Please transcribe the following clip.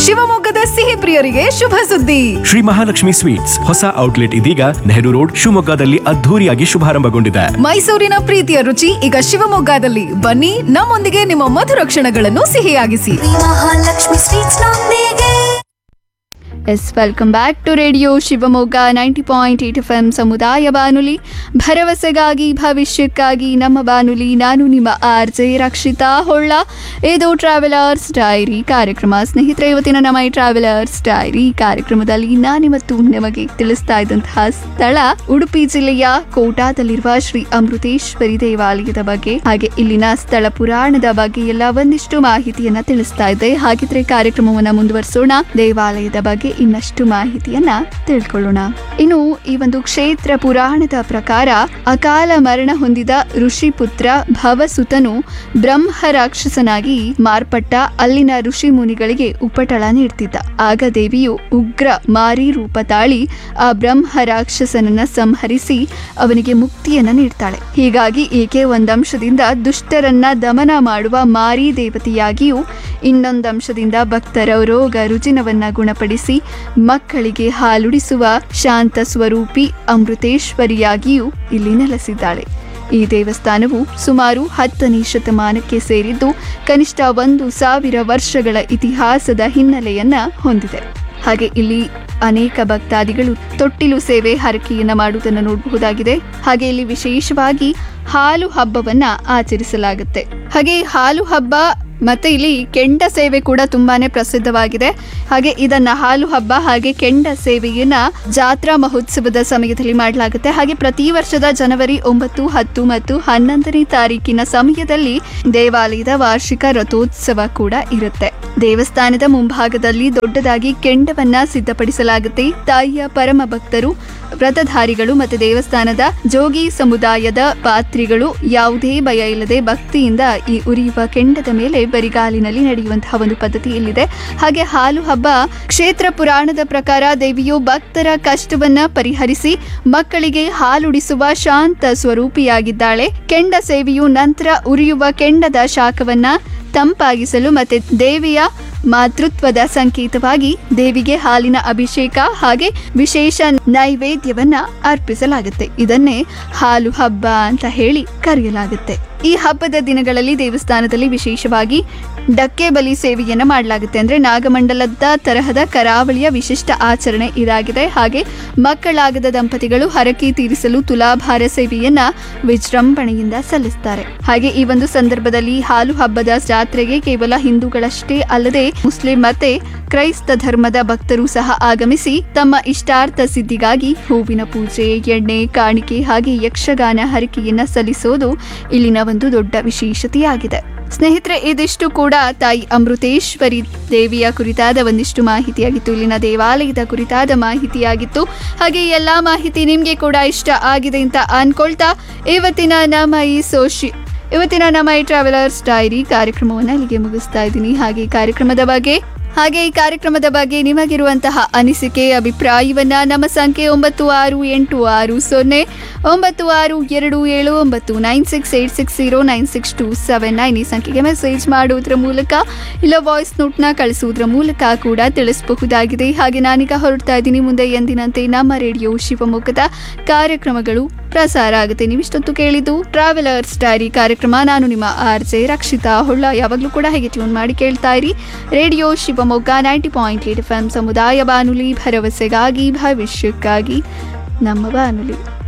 ಶಿವಮೊಗ್ಗದ ಸಿಹಿ ಪ್ರಿಯರಿಗೆ ಶುಭ ಸುದ್ದಿ ಶ್ರೀ ಮಹಾಲಕ್ಷ್ಮಿ ಸ್ವೀಟ್ಸ್ ಹೊಸ ಔಟ್ಲೆಟ್ ಇದೀಗ ನೆಹರು ರೋಡ್ ಶಿವಮೊಗ್ಗದಲ್ಲಿ ಅದ್ಧೂರಿಯಾಗಿ ಶುಭಾರಂಭಗೊಂಡಿದೆ ಮೈಸೂರಿನ ಪ್ರೀತಿಯ ರುಚಿ ಈಗ ಶಿವಮೊಗ್ಗದಲ್ಲಿ ಬನ್ನಿ ನಮ್ಮೊಂದಿಗೆ ನಿಮ್ಮ ಮಧುರ ಕ್ಷಣಗಳನ್ನು ಸಿಹಿಯಾಗಿಸಿ ಮಹಾಲಕ್ಷ್ಮಿ ಸ್ವೀಟ್ಸ್ ನೊಂದಿಗೆ ಎಸ್ welcome back to radio Shivamogga ninety point eight F M ಸಮುದಾಯ ಬಾನುಲಿ ಭರವಸೆಗಾಗಿ ಭವಿಷ್ಯಕ್ಕಾಗಿ ನಮ್ಮ ಬಾನುಲಿ ನಾನು ನಿಮ್ಮ ಆರ್ ಜೆ ರಕ್ಷಿತಾ ಹೊಳ್ಳ ಇದು ಟ್ರಾವೆಲರ್ಸ್ ಡೈರಿ ಕಾರ್ಯಕ್ರಮ ಸ್ನೇಹಿತರೆ ಇವತ್ತಿನ ನಮ್ಮ ಈ ಟ್ರಾವೆಲರ್ಸ್ ಡೈರಿ ಕಾರ್ಯಕ್ರಮದಲ್ಲಿ ನಾನಿವತ್ತು ನಿಮಗೆ ತಿಳಿಸ್ತಾ ಇದ್ದಂತಹ ಸ್ಥಳ ಉಡುಪಿ ಜಿಲ್ಲೆಯ ಕೋಟಾದಲ್ಲಿರುವ ಶ್ರೀ ಅಮೃತೇಶ್ವರಿ ದೇವಾಲಯದ ಬಗ್ಗೆ ಹಾಗೆ ಇಲ್ಲಿನ ಸ್ಥಳ ಪುರಾಣದ ಬಗ್ಗೆ ಎಲ್ಲ ಒಂದಿಷ್ಟು ಮಾಹಿತಿಯನ್ನ ತಿಳಿಸ್ತಾ ಇದ್ದೆ ಹಾಗಿದ್ರೆ ಕಾರ್ಯಕ್ರಮವನ್ನ ಮುಂದುವರಿಸೋಣ ದೇವಾಲಯದ ಬಗ್ಗೆ ಇನ್ನಷ್ಟು ಮಾಹಿತಿಯನ್ನ ತಿಳ್ಕೊಳ್ಳೋಣ ಇನ್ನು ಈ ಒಂದು ಕ್ಷೇತ್ರ ಪುರಾಣದ ಪ್ರಕಾರ ಅಕಾಲ ಮರಣ ಹೊಂದಿದ ಋಷಿ ಪುತ್ರ ಭವಸುತನು ಬ್ರಹ್ಮ ರಾಕ್ಷಸನಾಗಿ ಮಾರ್ಪಟ್ಟ ಅಲ್ಲಿನ ಋಷಿ ಮುನಿಗಳಿಗೆ ಉಪಟಳ ನೀಡ್ತಿದ್ದ ಆಗ ದೇವಿಯು ಉಗ್ರ ಮಾರಿ ರೂಪ ತಾಳಿ ಆ ಬ್ರಹ್ಮ ರಾಕ್ಷಸನನ್ನ ಸಂಹರಿಸಿ ಅವನಿಗೆ ಮುಕ್ತಿಯನ್ನ ನೀಡ್ತಾಳೆ ಹೀಗಾಗಿ ಈಕೆ ಒಂದಂಶದಿಂದ ದುಷ್ಟರನ್ನ ದಮನ ಮಾಡುವ ಮಾರಿ ದೇವತೆಯಾಗಿಯೂ ಇನ್ನೊಂದಂಶದಿಂದ ಭಕ್ತರ ರೋಗ ರುಜಿನವನ್ನ ಗುಣಪಡಿಸಿ ಮಕ್ಕಳಿಗೆ ಹಾಲುಡಿಸುವ ಶಾಂತ ಸ್ವರೂಪಿ ಅಮೃತೇಶ್ವರಿಯಾಗಿಯೂ ಇಲ್ಲಿ ನೆಲೆಸಿದ್ದಾಳೆ ಈ ದೇವಸ್ಥಾನವು ಸುಮಾರು ಹತ್ತನೇ ಶತಮಾನಕ್ಕೆ ಸೇರಿದ್ದು ಕನಿಷ್ಠ ಒಂದು ಸಾವಿರ ವರ್ಷಗಳ ಇತಿಹಾಸದ ಹಿನ್ನೆಲೆಯನ್ನ ಹೊಂದಿದೆ ಹಾಗೆ ಇಲ್ಲಿ ಅನೇಕ ಭಕ್ತಾದಿಗಳು ತೊಟ್ಟಿಲು ಸೇವೆ ಹರಕೆಯನ್ನ ಮಾಡುವುದನ್ನು ನೋಡಬಹುದಾಗಿದೆ ಹಾಗೆ ಇಲ್ಲಿ ವಿಶೇಷವಾಗಿ ಹಾಲು ಹಬ್ಬವನ್ನ ಆಚರಿಸಲಾಗುತ್ತೆ ಹಾಗೆ ಹಾಲು ಹಬ್ಬ ಮತ್ತೆ ಇಲ್ಲಿ ಕೆಂಡ ಸೇವೆ ಕೂಡ ತುಂಬಾನೇ ಪ್ರಸಿದ್ಧವಾಗಿದೆ ಹಾಗೆ ಇದನ್ನ ಹಾಲು ಹಬ್ಬ ಹಾಗೆ ಕೆಂಡ ಸೇವೆಯನ್ನ ಜಾತ್ರಾ ಮಹೋತ್ಸವದ ಸಮಯದಲ್ಲಿ ಮಾಡಲಾಗುತ್ತೆ ಹಾಗೆ ಪ್ರತಿ ವರ್ಷದ ಜನವರಿ ಒಂಬತ್ತು ಹತ್ತು ಮತ್ತು ಹನ್ನೊಂದನೇ ತಾರೀಕಿನ ಸಮಯದಲ್ಲಿ ದೇವಾಲಯದ ವಾರ್ಷಿಕ ರಥೋತ್ಸವ ಕೂಡ ಇರುತ್ತೆ ದೇವಸ್ಥಾನದ ಮುಂಭಾಗದಲ್ಲಿ ದೊಡ್ಡದಾಗಿ ಕೆಂಡವನ್ನ ಸಿದ್ಧಪಡಿಸಲಾಗುತ್ತೆ ತಾಯಿಯ ಪರಮ ಭಕ್ತರು ವ್ರತಧಾರಿಗಳು ಮತ್ತು ದೇವಸ್ಥಾನದ ಜೋಗಿ ಸಮುದಾಯದ ಪಾತ್ರಿಗಳು ಯಾವುದೇ ಭಯ ಇಲ್ಲದೆ ಭಕ್ತಿಯಿಂದ ಈ ಉರಿಯುವ ಕೆಂಡದ ಮೇಲೆ ಬರಿಗಾಲಿನಲ್ಲಿ ನಡೆಯುವಂತಹ ಒಂದು ಪದ್ಧತಿ ಇಲ್ಲಿದೆ ಹಾಗೆ ಹಾಲು ಹಬ್ಬ ಕ್ಷೇತ್ರ ಪುರಾಣದ ಪ್ರಕಾರ ದೇವಿಯು ಭಕ್ತರ ಕಷ್ಟವನ್ನ ಪರಿಹರಿಸಿ ಮಕ್ಕಳಿಗೆ ಹಾಲುಡಿಸುವ ಶಾಂತ ಸ್ವರೂಪಿಯಾಗಿದ್ದಾಳೆ ಕೆಂಡ ಸೇವೆಯು ನಂತರ ಉರಿಯುವ ಕೆಂಡದ ಶಾಖವನ್ನ ತಂಪಾಗಿಸಲು ಮತ್ತೆ ದೇವಿಯ ಮಾತೃತ್ವದ ಸಂಕೇತವಾಗಿ ದೇವಿಗೆ ಹಾಲಿನ ಅಭಿಷೇಕ ಹಾಗೆ ವಿಶೇಷ ನೈವೇದ್ಯವನ್ನ ಅರ್ಪಿಸಲಾಗುತ್ತೆ ಇದನ್ನೇ ಹಾಲು ಹಬ್ಬ ಅಂತ ಹೇಳಿ ಕರೆಯಲಾಗುತ್ತೆ ಈ ಹಬ್ಬದ ದಿನಗಳಲ್ಲಿ ದೇವಸ್ಥಾನದಲ್ಲಿ ವಿಶೇಷವಾಗಿ ಡಕ್ಕೆ ಬಲಿ ಸೇವೆಯನ್ನ ಮಾಡಲಾಗುತ್ತೆ ಅಂದ್ರೆ ನಾಗಮಂಡಲದ ತರಹದ ಕರಾವಳಿಯ ವಿಶಿಷ್ಟ ಆಚರಣೆ ಇದಾಗಿದೆ ಹಾಗೆ ಮಕ್ಕಳಾಗದ ದಂಪತಿಗಳು ಹರಕೆ ತೀರಿಸಲು ತುಲಾಭಾರ ಸೇವೆಯನ್ನ ವಿಜೃಂಭಣೆಯಿಂದ ಸಲ್ಲಿಸ್ತಾರೆ ಹಾಗೆ ಈ ಒಂದು ಸಂದರ್ಭದಲ್ಲಿ ಹಾಲು ಹಬ್ಬದ ಜಾತ್ರೆಗೆ ಕೇವಲ ಹಿಂದೂಗಳಷ್ಟೇ ಅಲ್ಲದೆ ಮುಸ್ಲಿಂ ಮತ್ತೆ ಕ್ರೈಸ್ತ ಧರ್ಮದ ಭಕ್ತರು ಸಹ ಆಗಮಿಸಿ ತಮ್ಮ ಇಷ್ಟಾರ್ಥ ಸಿದ್ಧಿಗಾಗಿ ಹೂವಿನ ಪೂಜೆ ಎಣ್ಣೆ ಕಾಣಿಕೆ ಹಾಗೆ ಯಕ್ಷಗಾನ ಹರಕೆಯನ್ನ ಸಲ್ಲಿಸೋದು ಇಲ್ಲಿನ ಒಂದು ದೊಡ್ಡ ವಿಶೇಷತೆಯಾಗಿದೆ ಸ್ನೇಹಿತರೆ ಇದಿಷ್ಟು ಕೂಡ ತಾಯಿ ಅಮೃತೇಶ್ವರಿ ದೇವಿಯ ಕುರಿತಾದ ಒಂದಿಷ್ಟು ಮಾಹಿತಿಯಾಗಿತ್ತು ಇಲ್ಲಿನ ದೇವಾಲಯದ ಕುರಿತಾದ ಮಾಹಿತಿಯಾಗಿತ್ತು ಹಾಗೆ ಈ ಎಲ್ಲಾ ಮಾಹಿತಿ ನಿಮಗೆ ಕೂಡ ಇಷ್ಟ ಆಗಿದೆ ಅಂತ ಅನ್ಕೊಳ್ತಾ ಇವತ್ತಿನ ನಮ್ಮ ಈ ಸೋಶಿ ಇವತ್ತಿನ ನಮ್ಮ ಈ ಟ್ರಾವೆಲರ್ಸ್ ಡೈರಿ ಕಾರ್ಯಕ್ರಮವನ್ನು ಇಲ್ಲಿಗೆ ಮುಗಿಸ್ತಾ ಇದ್ದೀನಿ ಹಾಗೆ ಈ ಕಾರ್ಯಕ್ರಮದ ಬಗ್ಗೆ ಹಾಗೆ ಈ ಕಾರ್ಯಕ್ರಮದ ಬಗ್ಗೆ ನಿಮಗಿರುವಂತಹ ಅನಿಸಿಕೆ ಅಭಿಪ್ರಾಯವನ್ನ ನಮ್ಮ ಸಂಖ್ಯೆ ಒಂಬತ್ತು ಆರು ಎಂಟು ಆರು ಸೊನ್ನೆ ಒಂಬತ್ತು ಆರು ಎರಡು ಏಳು ಒಂಬತ್ತು nine six eight six zero nine six two seven nine ಈ ಸಂಖ್ಯೆಗೆ ಮೆಸೇಜ್ ಮಾಡುವುದರ ಮೂಲಕ ಇಲ್ಲ ವಾಯ್ಸ್ ನೋಟ್ನ ಕಳಿಸುವುದರ ಮೂಲಕ ಕೂಡ ತಿಳಿಸಬಹುದಾಗಿದೆ ಹಾಗೆ ನಾನೀಗ ಹೊರಡ್ತಾ ಇದ್ದೀನಿ ಮುಂದೆ ಎಂದಿನಂತೆ ನಮ್ಮ ರೇಡಿಯೋ ಶಿವಮೊಗ್ಗದ ಕಾರ್ಯಕ್ರಮಗಳು ಪ್ರಸಾರ ಆಗುತ್ತೆ ನೀವಿಷ್ಟೊತ್ತು ಕೇಳಿದ್ದು ಟ್ರಾವೆಲರ್ಸ್ ಡೈರಿ ಕಾರ್ಯಕ್ರಮ ನಾನು ನಿಮ್ಮ ಆರ್ ಜೆ ರಕ್ಷಿತಾ ಹೊಳ್ಳ ಯಾವಾಗಲೂ ಕೂಡ ಹೇಗೆ ಟ್ಯೂನ್ ಮಾಡಿ ಕೇಳ್ತಾ ಇರಿ radio Shivamogga ninety point eight F M ಸಮುದಾಯ ಬಾನುಲಿ ಭರವಸೆಗಾಗಿ ಭವಿಷ್ಯಕ್ಕಾಗಿ ನಮ್ಮ ಬಾನುಲಿ